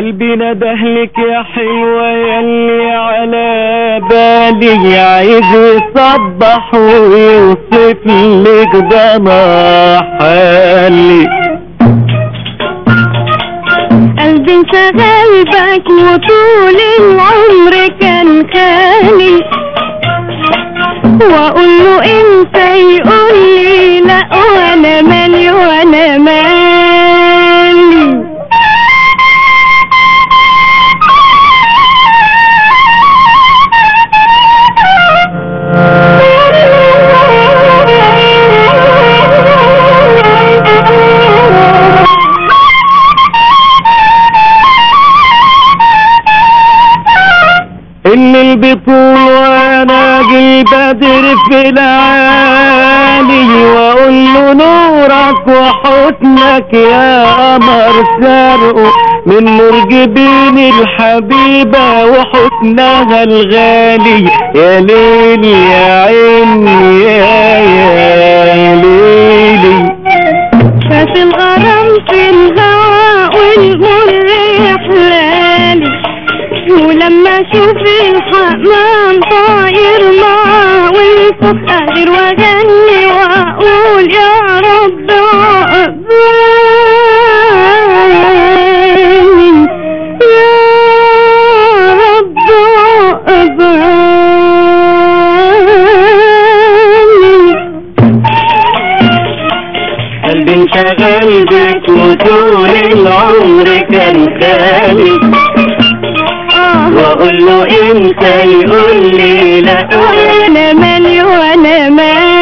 قلبي ندهلك يا حلوة يلي على بالي عايز يصبح ويوصف لك ده أنا حالي قلبي انشغل بك وطول العمر كان خالي واقول له انت يقول لي لا وانا مالي وانا مالي اللي البطول وانا جي بدر في العالي واقول له نورك وحسنك يا قمر سرقه من نور جبين الحبيبة وحسنها الغالي يا ليل يا عيني يا يا ليلي شاف الغرام في الهواء والمر يحلالي ولما اشوف الحمام طاير معاه والفوق قادر واغني واقول يا رب عقبالي يا رب عقبالي قلبي انشغل بك وطول العمر كان خالي واقول له انت يقول لي لا وانا مالي وانا مالي